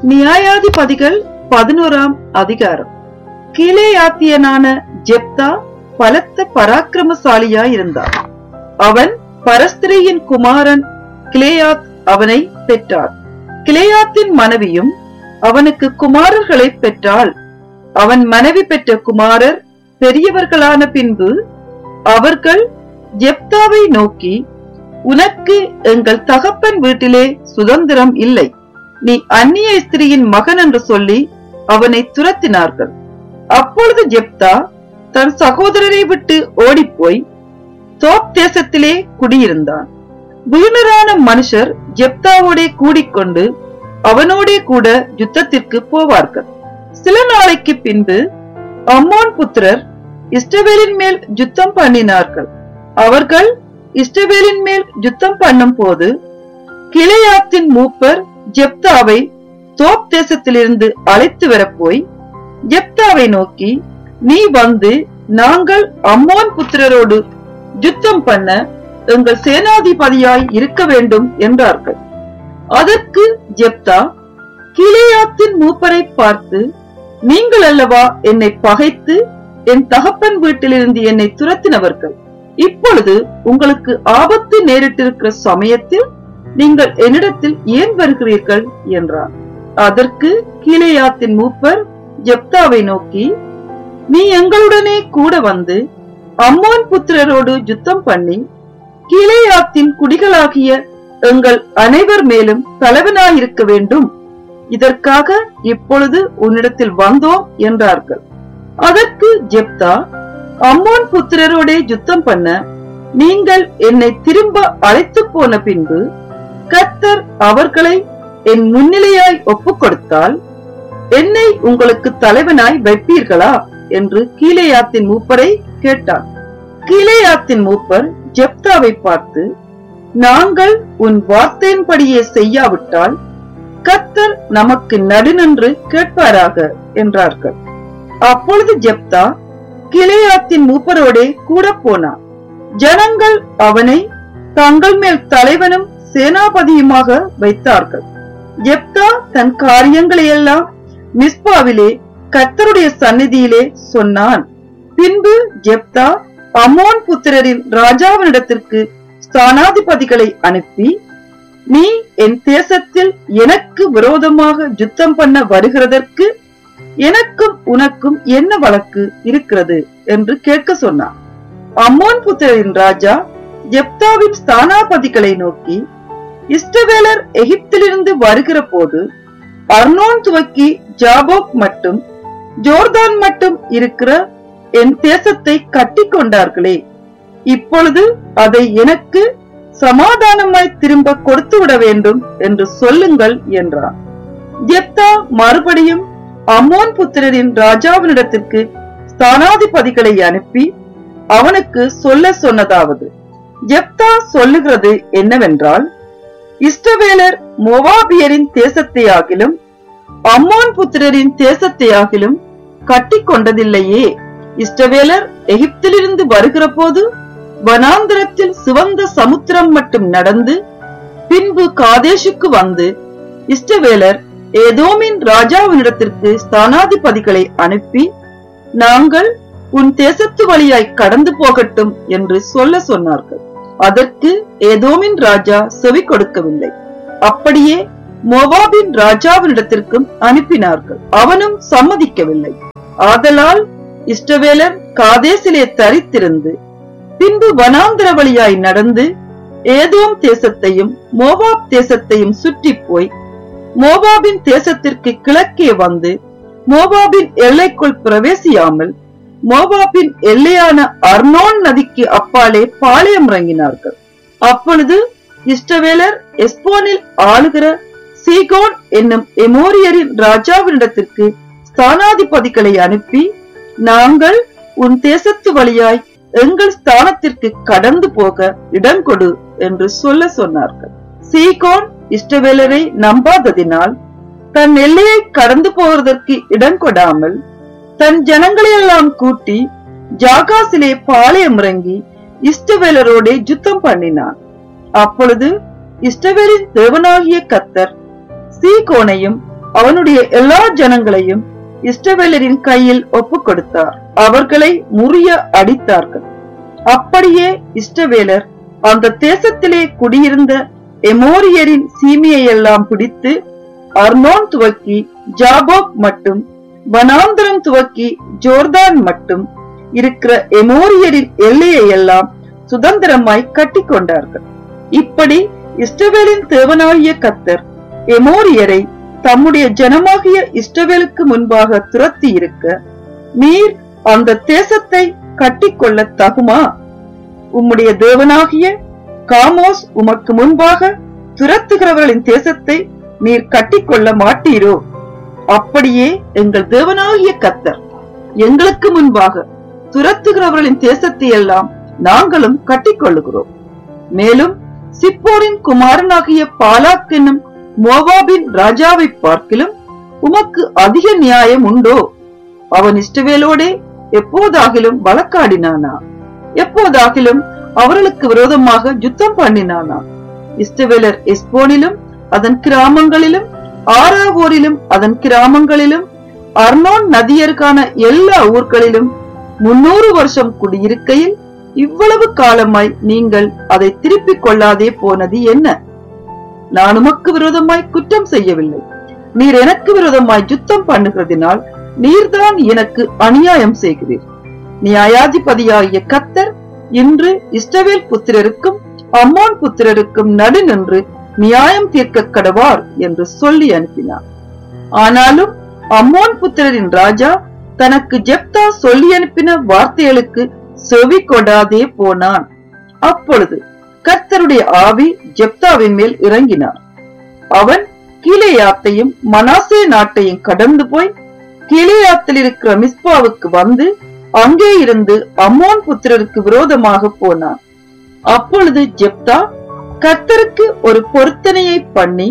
நியாயாதிபதிகள் பதினோராம் அதிகாரம் கீழேயாத்தியனான ஜெப்தா பலத்த பராக்கிரமசாலியாயிருந்தான் அவன் பரஸ்திரியின் குமாரன் கிளேயாத் அவனை பெற்றார் கிளேயாத்தின் மனைவியும் அவனுக்கு குமாரர்களை பெற்றாள் அவன் மனைவி பெற்ற குமாரர் பெரியவர்களான பின்பு அவர்கள் ஜெப்தாவை நோக்கி உனக்கு எங்கள் தகப்பன் வீட்டிலே சுதந்திரம் இல்லை நீ அந்நிய ஸ்திரியின் மகன் என்று சொல்லி அவனை துரத்தினார்கள் அப்பொழுது ஜெப்தா தன் சகோதரரை விட்டு ஓடிப்போய் தோப் தேசத்திலே குடியிருந்தான் வீணரான மனுஷர் ஜெப்தாவோடே கூடிக்கொண்டு அவனோடே கூட யுத்தத்திற்கு போவார்கள் சில நாளைக்கு பின்பு அம்மோன் புத்திரர் இஸ்ரவேலின் மேல் யுத்தம் பண்ணினார்கள் அவர்கள் இஸ்ரவேலின் மேல் யுத்தம் பண்ணும் போது கிளையாத்தின் மூப்பர் ஜெப்தாவை தோப் தேசத்திலிருந்து அழைத்து வரப்போய் ஜெப்தாவை நோக்கி நீ வந்து நாங்கள் அம்மோன் புத்திரரோடு யுத்தம் பண்ண எங்கள் சேனாதிபதியாய் இருக்க வேண்டும் என்றார்கள் அதற்கு ஜெப்தா கிளையாத்தின் மூப்பரை பார்த்து நீங்கள் அல்லவா என்னை பகைத்து என் தகப்பன் வீட்டிலிருந்து என்னை துரத்தினவர்கள் இப்பொழுது உங்களுக்கு ஆபத்து நேரிட்டிருக்கிற சமயத்தில் நீங்கள் என்னிடத்தில் ஏன் வருகிறீர்கள் என்றார் அதற்கு கீழேயாத்தின் மூப்பர் ஜெப்தாவை நோக்கி நீ எங்களுடனே கூட வந்து அம்மோன் புத்திரரோடு யுத்தம் பண்ணி கீழேயாத்தின் குடிகளாகிய எங்கள் அனைவர் மேலும் தலைவனாயிருக்க வேண்டும் இதற்காக இப்பொழுது உன்னிடத்தில் வந்தோம் என்றார்கள் அதற்கு ஜெப்தா அம்மோன் புத்திரரோடே யுத்தம் பண்ண நீங்கள் என்னை திரும்ப அழைத்து போன பின்பு கர்த்தர் அவர்களை என் முன்னிலையாய் ஒப்புக் கொடுத்தால் என்னை உங்களுக்கு தலைவனாய் வைப்பீர்களா என்று கீலேயாத்தின் மூப்பரை கேட்டார் கீலேயாத்தின் மூப்பர் ஜெப்தாவை பார்த்து நாங்கள் உன் வார்த்தையின்படியே செய்யாவிட்டால் கர்த்தர் நமக்கு நடுநின்று கேட்பாராக என்றார்கள் அப்பொழுது ஜெப்தா கிளையாத்தின் மூப்பரோடே கூட போனான் ஜனங்கள் அவனை தங்கள் மேல் தலைவனும் சேனாபதியுமாக வைத்தார்கள் ஜெப்தா தன் காரியங்களை எல்லாம் மிஸ்பாவிலே கர்த்தருடைய சந்நிதியிலே சொன்னான் பின்பு ஜெப்தா அமோன் புத்திரரின் ராஜாவினிடத்திற்கு ஸ்தானாதிபதிகளை அனுப்பி நீ என் தேசத்தில் எனக்கு விரோதமாக யுத்தம் பண்ண வருகிறதற்கு எனக்கும் உனக்கும் என்ன வழக்கு இருக்கிறது என்று கேட்க சொன்னான் அம்மோன் புத்திரரின் ராஜா ஜெப்தாவின் ஸ்தானாபதிகளை நோக்கி இஸ்ரவேலர் எகிப்திலிருந்து வருகிற போது அர்னோன் துவக்கி ஜாபோக் மட்டும் ஜோர்தான் மட்டும் இருக்கிற என் தேசத்தை கட்டி கொண்டார்களே இப்பொழுது அதை எனக்கு சமாதானமாய் திரும்ப கொடுத்து விட வேண்டும் என்று சொல்லுங்கள் என்றார் ஜெப்தா மறுபடியும் அம்மோன் புத்திரரின் ராஜாவினிடத்திற்கு ஸ்தானாதிபதிகளை அனுப்பி அவனுக்கு சொல்ல சொன்னதாவது ஜெப்தா சொல்லுகிறது என்னவென்றால் இஸ்ரவேலர் மோவாபியரின் தேசத்தையாகிலும் அம்மோன் புத்திரரின் தேசத்தையாகிலும் கட்டி கொண்டதில்லையே இஸ்ரவேலர் எகிப்திலிருந்து வருகிற போது வனாந்திரத்தில் சிவந்த சமுத்திரம் மட்டும் நடந்து பின்பு காதேஷுக்கு வந்து இஸ்ரவேலர் ஏதோமின் ராஜாவினிடத்திற்கு ஸ்தானாதிபதிகளை அனுப்பி நாங்கள் உன் தேசத்து வழியாய் கடந்து போகட்டும் என்று சொல்ல சொன்னார்கள் அதற்கு ஏதோமின் ராஜா செவி கொடுக்கவில்லை அப்படியே மோவாபின் ராஜாவினிடத்திற்கும் அனுப்பினார்கள் அவனும் சம்மதிக்கவில்லை ஆதலால் இஷ்டவேலர் காதேசிலே தரித்திருந்து பின்பு வனாந்திர வழியாய் நடந்து ஏதோம் தேசத்தையும் மோவாப் தேசத்தையும் சுற்றி போய் மோவாபின் தேசத்திற்கு கிழக்கே வந்து மோவாபின் எல்லைக்குள் பிரவேசியாமல் மோவாபின் எல்லையான அர்னோன் நதிக்கு அப்பாலே பாளையம் இறங்கினார்கள் அப்பொழுது இஷ்டவேலர் எஸ்போனில் ஆளுகிற சீகோன் என்னும் எமோரியரின் ராஜாவினிடத்திற்கு ஸ்தானாதிபதிகளை அனுப்பி நாங்கள் உன் தேசத்து வழியாய் எங்கள் ஸ்தானத்திற்கு கடந்து போக இடம் கொடு என்று சொல்ல சொன்னார்கள் சீகோன் இஷ்டவேலரை நம்பாததினால் தன் எல்லையை கடந்து போவதற்கு இடம் கொடாமல் தன் ஜனங்களையெல்லாம் கூட்டி ஜாகாசிலே பாளையம் இறங்கி இஷ்டவேலரோடே யுத்தம் பண்ணினான் அப்பொழுது இஷ்டவேலின் தேவனாகிய கத்தர் சீகோனையும் அவனுடைய எல்லா ஜனங்களையும் இஸ்ரவேலரின் கையில் ஒப்புக் கொடுத்தார் அவர்களை முறிய அடித்தார்கள் அப்படியே இஸ்ரவேலர் அந்த தேசத்திலே குடியிருந்த எமோரியரின் சீமையெல்லாம் பிடித்து அர்னோன் துவக்கி ஜாபோக் மட்டும் வனாந்தரம் துவக்கி ஜோர்தான் மட்டும் இருக்கிற எமோரியரின் எல்லையை எல்லாம் சுதந்திரமாய் கட்டிக் கொண்டார்கள் இப்படி இஸ்ரவேலின் தேவனாகிய கத்தர் எமோரியரை தம்முடைய ஜனமாகிய இஸ்ரவேலுக்கு முன்பாக துரத்தி இருக்க நீர் அந்த தேசத்தை கட்டிக்கொள்ள தகுமா உம்முடைய தேவனாகிய காமோஸ் உமக்கு முன்பாக துரத்துகிறவர்களின் தேசத்தை நீர் கட்டிக்கொள்ள மாட்டீரோ அப்படியே எங்கள் தேவனாகிய கத்தர் எங்களுக்கு முன்பாக துரத்துகிறவர்களின் தேசத்தை எல்லாம் நாங்களும் கட்டிக்கொள்ளுகிறோம் மேலும் சிப்போரின் குமாரனாகிய பாலாக் என்னும் மோவாபின் ராஜாவை பார்க்கிலும் உமக்கு அதிக நியாயம் உண்டோ அவன் இஷ்டவேலோடே எப்போதாகிலும் வழக்காடினானா எப்போதாகிலும் அவர்களுக்கு விரோதமாக யுத்தம் பண்ணினானா இஸ்ரவேலர் எஸ்போனிலும் அதன் கிராமங்களிலும் ஆறாவோரிலும் அதன் கிராமங்களிலும் அர்னோன் நதியருக்கான எல்லா ஊர்களிலும் முன்னூறு வருஷம் குடியிருக்கையில் இவ்வளவு காலமாய் நீங்கள் அதை திருப்பிக் கொள்ளாதே போனது என்ன நான் உமக்கு விரோதமாய் குற்றம் செய்யவில்லை நீர் எனக்கு விரோதமாய் யுத்தம் பண்ணுகிறதினால் நீர்தான் எனக்கு அநியாயம் செய்கிறீர் நியாயாதிபதியாகிய கத்தர் இன்று இஸ்ரவேல் புத்திரருக்கும் அம்மோன் புத்திரருக்கும் நடு நின்று நியாயம் தீர்க்க கடவார் என்று சொல்லி அனுப்பினார் ஆனாலும் அம்மோன் புத்திரரின் ராஜா தனக்கு ஜெப்தா சொல்லி அனுப்பின வார்த்தைகளுக்கு செவி கொடாதே போனான் அப்பொழுது கர்த்தருடைய ஆவி ஜெப்தாவின் மேல் இறங்கினார் அவன் கீலேயாத்தையும் மனாசே நாட்டையும் கடந்து போய் கீலேயாத்தில் இருக்கிற மிஸ்பாவுக்கு வந்து அங்கே இருந்து அம்மோன் புத்திரருக்கு விரோதமாக போனான் அப்பொழுது ஜெப்தா கர்த்தருக்கு ஒரு பொருத்தனையை பண்ணி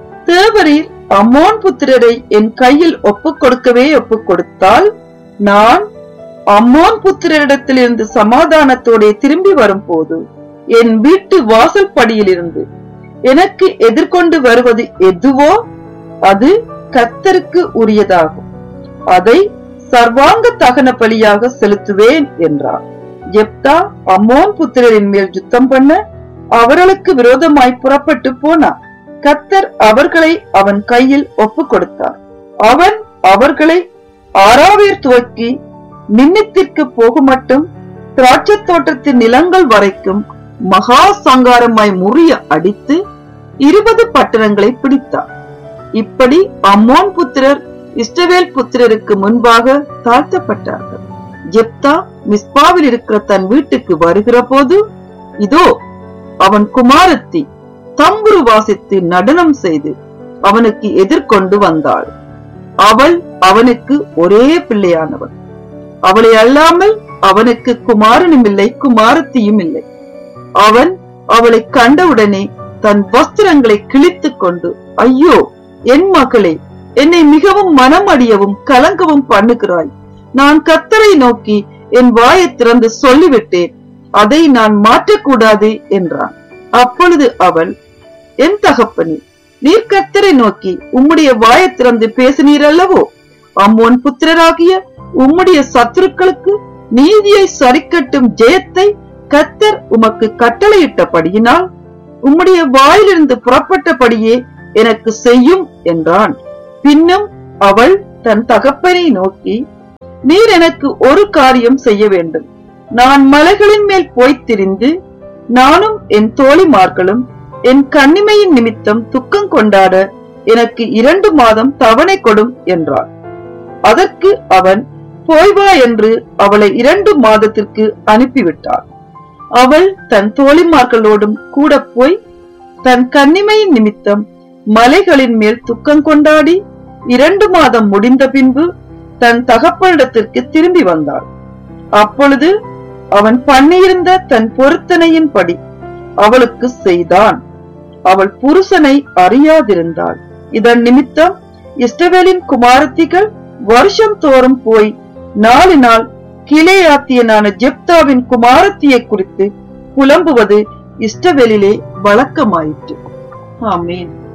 தேவரீர் அம்மோன் புத்திரரை என் கையில் ஒப்புக் கொடுக்கவே ஒப்புக் கொடுத்தால் நான் அம்மோன் புத்திரரிடத்திலிருந்து சமாதானத்தோടെ திரும்பி வரும்போது என் வீட்டு வாசல் படியிலிருந்து எனக்கு எதிர்கொண்டு வருவது எதுவோ அது கத்தருக்கு உரியதாகும் அதை சர்வாங்க தகன பலியாக செலுத்துவேன் என்றார் ஜெப்தா அம்மோன் புத்திரரின் மேல் யுத்தம் பண்ண அவர்களுக்கு விரோதமாய் புறப்பட்டு போனார் கத்தர் அவர்களை அவன் கையில் ஒப்புக் கொடுத்தார் அவன் அவர்களை ஆறாவேர் துவக்கி நின்னத்திற்கு போகுமட்டும் திராட்சை தோட்டத்தின் நிலங்கள் வரைக்கும் மகா சங்காரமாய் முறிய அடித்து இருபது பட்டணங்களை பிடித்தார் இப்படி அம்மோன் புத்திரர் இஸ்ரவேல் புத்திரருக்கு முன்பாக தாழ்த்தப்பட்டார்கள் ஜெப்தா மிஸ்பாவில் இருக்கிற தன் வீட்டுக்கு வருகிற போது இதோ அவன் குமாரத்தி தம்புரு வாசித்து நடனம் செய்து அவனுக்கு எதிர்கொண்டு வந்தாள் அவள் அவனுக்கு ஒரே பிள்ளையானவள் அவளை அல்லாமல் அவனுக்கு குமாரனும் இல்லை குமாரத்தியும் இல்லை அவன் அவளை கண்டவுடனே தன் வஸ்திரங்களை கிழித்துக் கொண்டு ஐயோ என் மகளே என்னை மிகவும் மனமடியவும் கலங்கவும் பண்ணுகிறாய் நான் கத்தரை நோக்கி என் வாயை திறந்து சொல்லிவிட்டேன் அதை நான் மாற்றக்கூடாது என்றான் அப்பொழுது அவள் என் தகப்பனே நீர் கத்தரை நோக்கி உம்முடைய வாயை திறந்து பேசினீர் அல்லவோ அம்மோன் புத்திரராகிய உம்முடைய சத்துருக்களுக்கு நீதியை சரிக்கட்டும் ஜெயத்தை கத்தர் உமக்கு கட்டளையிட்டபடியினால் உம்முடைய வாயிலிருந்து புறப்பட்டபடியே எனக்கு செய்யும் என்றான் பின்னும் அவள் தன் தகப்பனை நோக்கி நீர் எனக்கு ஒரு காரியம் செய்ய வேண்டும் நான் மலைகளின் மேல் போய்த் திரிந்து நானும் என் தோழிமார்களும் என் கண்ணிமையின் நிமித்தம் துக்கம் கொண்டாட எனக்கு இரண்டு மாதம் தவணை கொடும் என்றாள் அதற்கு அவன் போய் வா என்று அவளை இரண்டு மாதத்திற்கு அனுப்பிவிட்டாள் அவள் தன் தோழிமார்களோடும் கூட போய் தன் கன்னிமையின் நிமித்தம் மலைகளின் மேல் துக்கம் கொண்டாடி இரண்டு மாதம் முடிந்த பின்பு தன் தகப்பனிடத்திற்கு திரும்பி வந்தாள் அப்பொழுது அவன் பண்ணியிருந்த தன் பொருத்தனையின்படி அவளுக்கு செய்தான் அவள் புருஷனை அறியாதிருந்தாள் இதன் நிமித்தம் இஸ்ரவேலின் குமாரத்திகள் வருஷம் தோறும் போய் நாளினால் கிளேயாத்தியனான ஜெப்தாவின் குமாரத்தியை குறித்து புலம்புவது இஸ்ரவேலிலே வழக்கமாயிற்று ஆமேன்